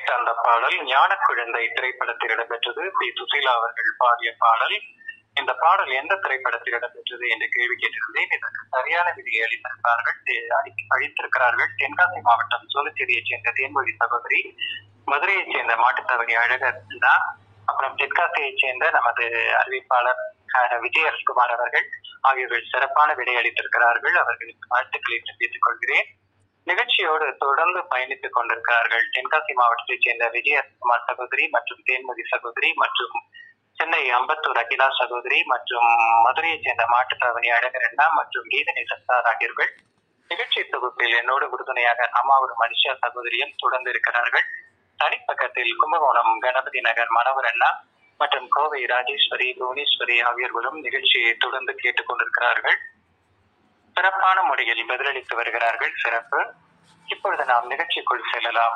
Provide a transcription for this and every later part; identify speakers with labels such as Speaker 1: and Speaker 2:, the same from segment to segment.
Speaker 1: கேட்ட அந்த பாடல் ஞான குழந்தை திரைப்படத்தில் இடம்பெற்றது பி சுசீலா அவர்கள் பாடிய பாடல் இந்த பாடல் எந்த திரைப்படத்தில் இடம்பெற்றது என்று கேள்வி கேட்டிருந்தேன் இதற்கு சரியான விதியை அளித்திருக்கிறார்கள் தே- அளி- அளித்திருக்கிறார்கள் தென்காசி மாவட்டம் சோழச்சேரியைச் சேர்ந்த தேன்மொழி சகோதரி மதுரையைச் சேர்ந்த மாட்டுத்தவணி அழகர் தான் அப்புறம் தென்காசியைச் சேர்ந்த நமது அறிவிப்பாளர் அஹ், விஜயகுமார் அவர்கள் ஆகியோர்கள் சிறப்பான விடை அளித்திருக்கிறார்கள் அவர்களுக்கு வாழ்த்துக்களை தெரிவித்துக் கொள்கிறேன் நிகழ்ச்சியோடு தொடர்ந்து பயணித்துக் கொண்டிருக்கிறார்கள் தென்காசி மாவட்டத்தைச் சேர்ந்த விஜயகுமார் சகோதரி மற்றும் தேன்மதி சகோதரி மற்றும் சென்னை அம்பத்தூர் அகிலா சகோதரி மற்றும் மதுரையைச் சேர்ந்த மாட்டுத்தாவணி அழகர் அண்ணா மற்றும் கீதனை சத்தார் ஆகியோர்கள் நிகழ்ச்சி தொகுப்பில் என்னோடு உறுதுணையாக அம்மாவூர் மனுஷா சகோதரியும் தொடர்ந்து இருக்கிறார்கள் தனிப்பக்கத்தில் கும்பகோணம் கணபதி நகர் மனோகர் அண்ணா மற்றும் கோவை ராஜேஸ்வரி புவனேஸ்வரி ஆகியோர்களும் நிகழ்ச்சியை தொடர்ந்து கேட்டுக் கொண்டிருக்கிறார்கள் சிறப்பான முறையில் பதிலளித்து வருகிறார்கள் சிறப்பு இப்பொழுது நாம் நிகழ்ச்சிக்குள் செல்லலாம்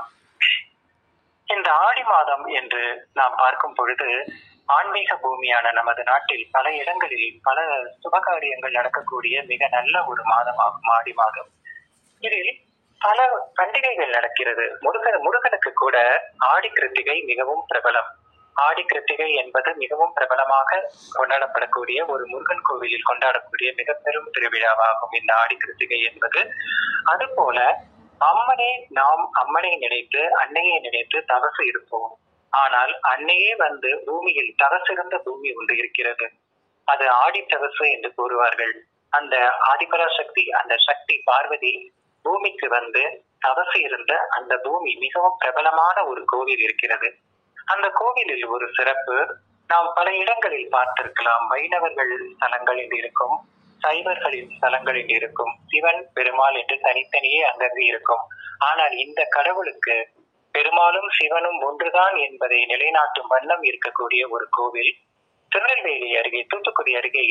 Speaker 1: இந்த ஆடி மாதம் என்று நாம் பார்க்கும் பொழுது ஆன்மீக பூமியான நமது நாட்டில் பல இடங்களில் பல சுபகாரியங்கள் நடக்கக்கூடிய மிக நல்ல ஒரு மாதமாகும் ஆடி மாதம் இதில் பல பண்டிகைகள் நடக்கிறது முருகன் முருகனுக்கு கூட ஆடி கிருத்திகை மிகவும் பிரபலம் ஆடி கிருத்திகை என்பது மிகவும் பிரபலமாக கொண்டாடப்படக்கூடிய ஒரு முருகன் கோவிலில் கொண்டாடக்கூடிய மிக பெரும் திருவிழாவாகும் இந்த ஆடி கிருத்திகை என்பது அதுபோல அம்மனை நாம் அம்மனை நினைத்து அன்னையை நினைத்து தவசு இருப்போம் ஆனால் அன்னையே வந்து பூமியில் தவசிருந்த பூமி ஒன்று இருக்கிறது அது ஆடி தவசு என்று கூறுவார்கள் அந்த ஆதிபராசக்தி அந்த சக்தி பார்வதி பூமிக்கு வந்து தவசு இருந்த அந்த பூமி மிகவும் பிரபலமான ஒரு கோவில் இருக்கிறது அந்த கோவிலில் ஒரு சிறப்பு நாம் பல இடங்களில் பார்த்திருக்கலாம் வைணவர்கள் ஸ்தலங்கள் என்று இருக்கும் சைவர்களின் ஸ்தலங்கள் என்று இருக்கும் சிவன் பெருமாள் என்று தனித்தனியே அங்கங்கு இருக்கும் ஆனால் இந்த கடவுளுக்கு பெருமாளும் சிவனும் ஒன்றுதான் என்பதை நிலைநாட்டும் வண்ணம் இருக்கக்கூடிய ஒரு கோவில் திருநெல்வேலி அருகே தூத்துக்குடி அருகே